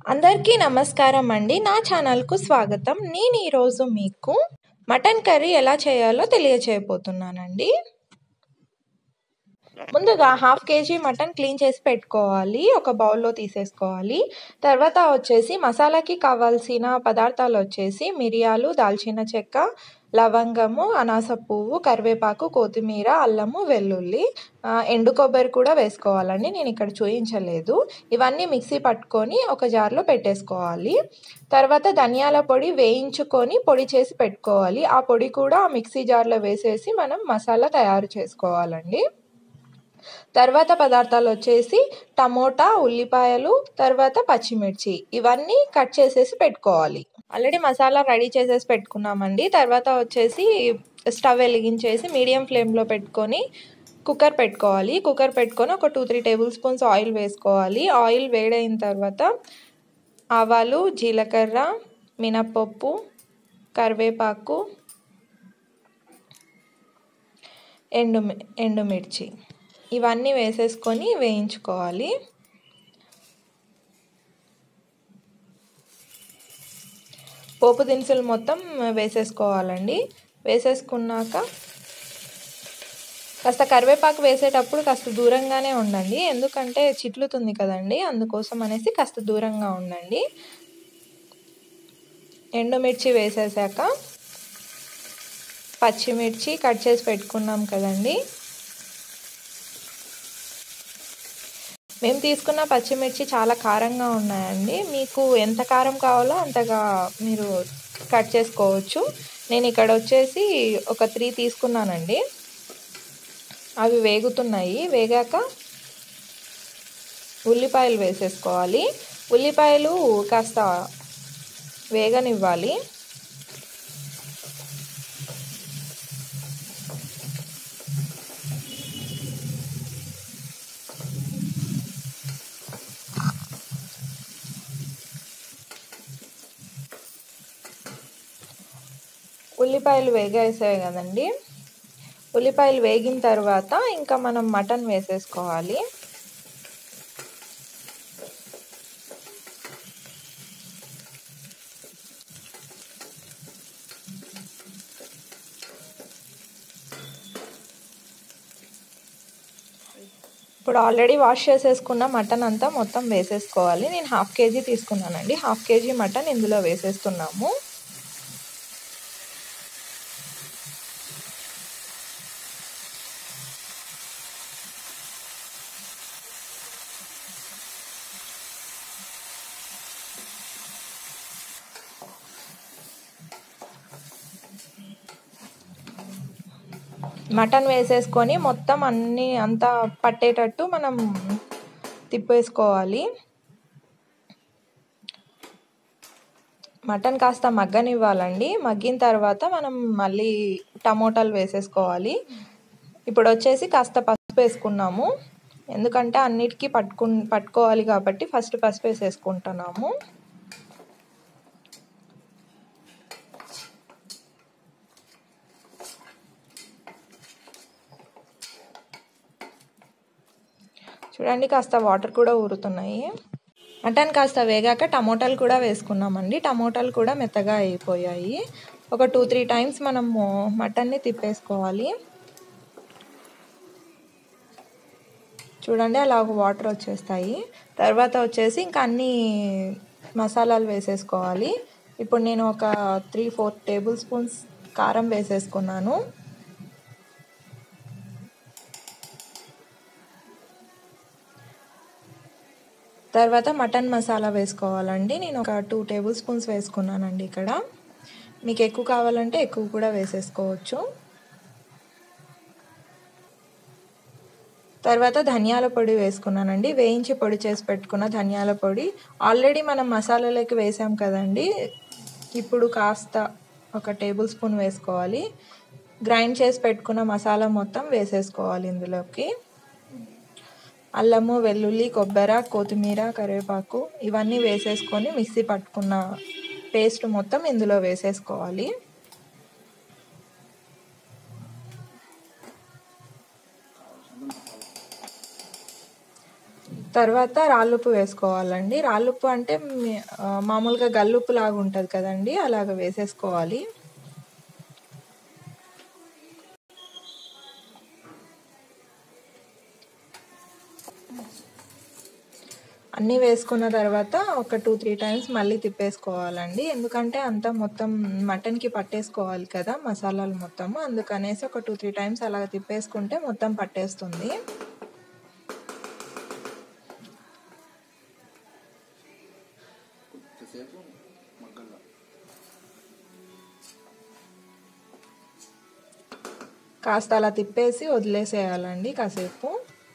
అందరికీ నమస్కారం అండి నా ఛానల్కు స్వాగతం నేను ఈరోజు మీకు మటన్ కర్రీ ఎలా చేయాలో తెలియచేయబోతున్నానండి ముందుగా హాఫ్ కేజీ మటన్ క్లీన్ చేసి పెట్టుకోవాలి ఒక బౌల్లో తీసేసుకోవాలి తర్వాత వచ్చేసి మసాలాకి కావాల్సిన పదార్థాలు వచ్చేసి మిరియాలు దాల్చిన చెక్క లవంగము అనాస పువ్వు కరివేపాకు కొత్తిమీర అల్లము వెల్లుల్లి ఎండు కొబ్బరి కూడా వేసుకోవాలండి నేను ఇక్కడ చూపించలేదు ఇవన్నీ మిక్సీ పట్టుకొని ఒక జార్లో పెట్టేసుకోవాలి తర్వాత ధనియాల పొడి వేయించుకొని పొడి చేసి పెట్టుకోవాలి ఆ పొడి కూడా మిక్సీ జార్లో వేసేసి మనం మసాలా తయారు చేసుకోవాలండి తర్వాత పదార్థాలు వచ్చేసి టమోటా ఉల్లిపాయలు తర్వాత పచ్చిమిర్చి ఇవన్నీ కట్ చేసేసి పెట్టుకోవాలి ఆల్రెడీ మసాలా రెడీ చేసేసి పెట్టుకున్నామండి తర్వాత వచ్చేసి స్టవ్ వెలిగించేసి మీడియం ఫ్లేమ్లో పెట్టుకొని కుక్కర్ పెట్టుకోవాలి కుక్కర్ పెట్టుకొని ఒక two three tablespoons oil వేసుకోవాలి ఆయిల్ వేడైన తర్వాత ఆవాలు జీలకర్ర మినప్పప్పు కరివేపాకు ఎండు ఎండుమిర్చి ఇవన్నీ వేసేసుకొని వేయించుకోవాలి పోపు దినుసులు మొత్తం వేసేసుకోవాలండి వేసేసుకున్నాక కాస్త కరివేపాకు వేసేటప్పుడు కాస్త దూరంగానే ఉండండి ఎందుకంటే చిట్లుతుంది కదండి అందుకోసం అనేసి కాస్త దూరంగా ఉండండి ఎండుమిర్చి వేసేసాక పచ్చిమిర్చి కట్ చేసి పెట్టుకున్నాం కదండి మేము తీసుకున్న పచ్చిమిర్చి చాలా కారంగా ఉన్నాయండి మీకు ఎంత కారం కావాలో అంతగా మీరు కట్ చేసుకోవచ్చు నేను ఇక్కడ వచ్చేసి ఒక త్రీ తీసుకున్నానండి అవి వేగుతున్నాయి వేగాక ఉల్లిపాయలు వేసేసుకోవాలి ఉల్లిపాయలు కాస్త వేగనివ్వాలి ఉల్లిపాయలు వేగేసాయి కదండి ఉల్లిపాయలు వేగిన తర్వాత ఇంకా మనం మటన్ వేసేసుకోవాలి ఇప్పుడు ఆల్రెడీ వాష్ చేసేసుకున్న మటన్ అంతా మొత్తం వేసేసుకోవాలి నేను హాఫ్ కేజీ తీసుకున్నానండి హాఫ్ కేజీ మటన్ ఇందులో వేసేస్తున్నాము మటన్ వేసేసుకొని మొత్తం అన్నీ అంతా పట్టేటట్టు మనం తిప్పేసుకోవాలి మటన్ కాస్త మగ్గనివ్వాలండి మగ్గిన తర్వాత మనం మళ్ళీ టమోటాలు వేసేసుకోవాలి ఇప్పుడు వచ్చేసి కాస్త పసుపు వేసుకున్నాము ఎందుకంటే అన్నిటికీ పట్టుకు పట్టుకోవాలి కాబట్టి ఫస్ట్ పసుపు వేసేసుకుంటున్నాము చూడండి కాస్త వాటర్ కూడా ఊరుతున్నాయి మటన్ కాస్త వేగాక టమోటాలు కూడా వేసుకున్నామండి టమోటాలు కూడా మెత్తగా అయిపోయాయి ఒక టూ త్రీ టైమ్స్ మనము మటన్ని తిప్పేసుకోవాలి చూడండి అలా వాటర్ వచ్చేస్తాయి తర్వాత వచ్చేసి ఇంకా అన్ని మసాలాలు వేసేసుకోవాలి ఇప్పుడు నేను ఒక త్రీ ఫోర్ టేబుల్ స్పూన్స్ కారం వేసేసుకున్నాను తర్వాత మటన్ మసాలా వేసుకోవాలండి నేను ఒక టూ టేబుల్ స్పూన్స్ వేసుకున్నానండి ఇక్కడ మీకు ఎక్కువ కావాలంటే ఎక్కువ కూడా వేసేసుకోవచ్చు తర్వాత ధనియాల పొడి వేసుకున్నానండి వేయించి పొడి చేసి పెట్టుకున్న ధనియాల పొడి ఆల్రెడీ మనం మసాలాలోకి వేసాం కదండి ఇప్పుడు కాస్త ఒక టేబుల్ స్పూన్ వేసుకోవాలి గ్రైండ్ చేసి పెట్టుకున్న మసాలా మొత్తం వేసేసుకోవాలి ఇందులోకి అల్లము వెల్లుల్లి కొబ్బరి కొత్తిమీర కరివేపాకు ఇవన్నీ వేసేసుకొని మిక్సీ పట్టుకున్న పేస్ట్ మొత్తం ఇందులో వేసేసుకోవాలి తర్వాత రాళ్ళుప్పు వేసుకోవాలండి రాళ్ళుప్పు అంటే మీ- ఆ, మామూలుగా గల్లుప్పు లాగా ఉంటుంది కదండి అలాగ వేసేసుకోవాలి అన్నీ వేసుకున్న తర్వాత ఒక టూ త్రీ టైమ్స్ మళ్ళీ తిప్పేసుకోవాలండి ఎందుకంటే అంతా మొత్తం మటన్కి పట్టేసుకోవాలి కదా మసాలాలు మొత్తము అందుకనేసి ఒక టూ త్రీ టైమ్స్ అలాగ తిప్పేసుకుంటే మొత్తం పట్టేస్తుంది కొద్దిసేపు మగ్గల్ల కాస్త అలా తిప్పేసి వదిలేసేయాలండి కాసేపు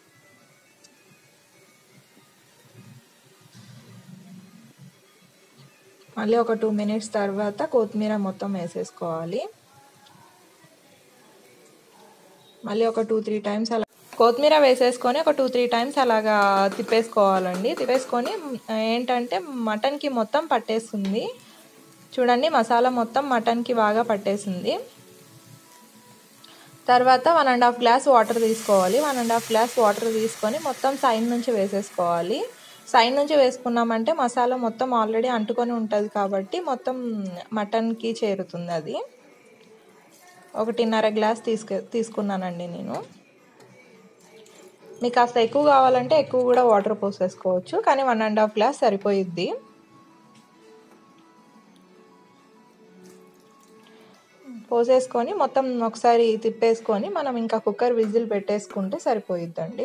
మళ్ళీ ఒక టూ మినిట్స్ తర్వాత కొత్తిమీర మొత్తం వేసేసుకోవాలి మళ్ళీ ఒక టూ త్రీ టైమ్స్ అలా కొత్తిమీర వేసేసుకొని ఒక టూ త్రీ టైమ్స్ అలాగా తిప్పేసుకోవాలండి తిప్పేసుకొని మ్, ఏంటంటే మటన్కి మొత్తం పట్టేస్తుంది చూడండి మసాలా మొత్తం మటన్కి బాగా పట్టేసింది తర్వాత one and half glass water తీసుకోవాలి one and half glass water తీసుకొని మొత్తం సైడ్ నుంచి వేసేసుకోవాలి సైడ్ నుంచి వేసుకున్నామంటే మసాలా మొత్తం ఆల్రెడీ అంటుకొని ఉంటుంది కాబట్టి మొత్తం మటన్కి చేరుతుంది అది ఒకటిన్నర గ్లాస్ తీసుకు తీసుకున్నానండి నేను మీకు కాస్త ఎక్కువ కావాలంటే ఎక్కువ కూడా వాటర్ పోసేసుకోవచ్చు కానీ వన్ అండ్ హాఫ్ గ్లాస్ సరిపోయిద్ది పోసేసుకొని మొత్తం ఒకసారి తిప్పేసుకొని మనం ఇంకా కుక్కర్ విజిల్ పెట్టేసుకుంటే సరిపోయిద్దండి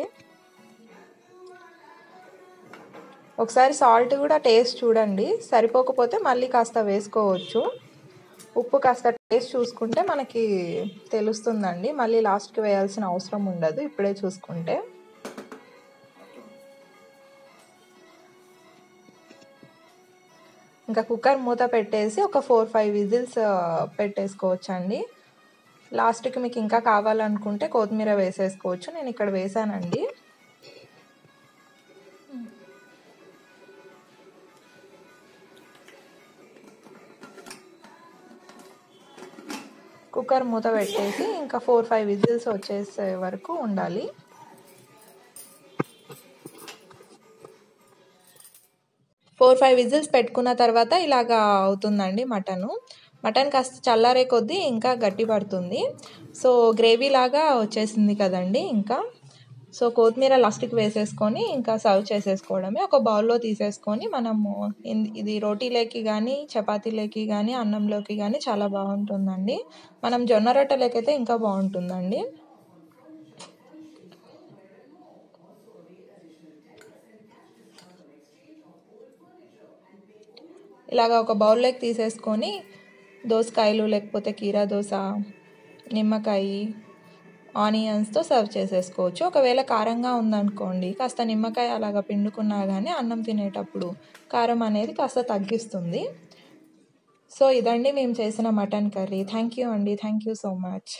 ఒకసారి సాల్ట్ కూడా టేస్ట్ చూడండి సరిపోకపోతే మళ్ళీ కాస్త వేసుకోవచ్చు ఉప్పు కాస్త టేస్ట్ చూసుకుంటే మనకి తెలుస్తుందండి మళ్ళీ లాస్ట్కి వేయాల్సిన అవసరం ఉండదు ఇప్పుడే చూసుకుంటే ఇంకా కుక్కర్ మూత పెట్టేసి ఒక ఫోర్ ఫైవ్ విజిల్స్ పెట్టేసుకోవచ్చండి లాస్ట్కి మీకు ఇంకా కావాలనుకుంటే కొత్తిమీర వేసేసుకోవచ్చు నేను ఇక్కడ వేసానండి కుక్కర్ మూత పెట్టేసి ఇంకా ఫోర్ ఫైవ్ విజిల్స్ వచ్చేసే వరకు ఉండాలి ఫోర్ ఫైవ్ విజిల్స్ పెట్టుకున్న తర్వాత ఇలాగా అవుతుందండి మటను మటన్ కాస్త చల్లారే కొద్దీ ఇంకా గట్టి పడుతుంది సో గ్రేవీ లాగా వచ్చేసింది కదండి ఇంకా సో కొత్తిమీర లాస్ట్కి వేసేసుకొని ఇంకా సర్వ్ చేసేసుకోవడమే ఒక బౌల్లో తీసేసుకొని మనము ఇన్- ఇది రోటీలోకి కానీ చపాతీలోకి కానీ అన్నంలోకి కానీ చాలా బాగుంటుందండి మనం జొన్న రొట్టెలకైతే ఇంకా బాగుంటుందండి ఇలాగ ఒక బౌల్లోకి తీసేసుకొని దోసకాయలు లేకపోతే కీరా దోశ నిమ్మకాయ ఆనియన్స్తో సర్వ్ చేసేసుకోవచ్చు ఒకవేళ కారంగా ఉందనుకోండి కాస్త నిమ్మకాయ అలాగ పిండుకున్నా కానీ అన్నం తినేటప్పుడు కారం అనేది కాస్త తగ్గిస్తుంది సో ఇదండి మేము చేసిన మటన్ కర్రీ థ్యాంక్ యూ అండి thank you so much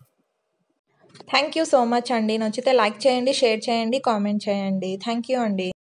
thank you so much అండి నచ్చితే లైక్ చేయండి షేర్ చేయండి కామెంట్ చేయండి థ్యాంక్ యూ అండి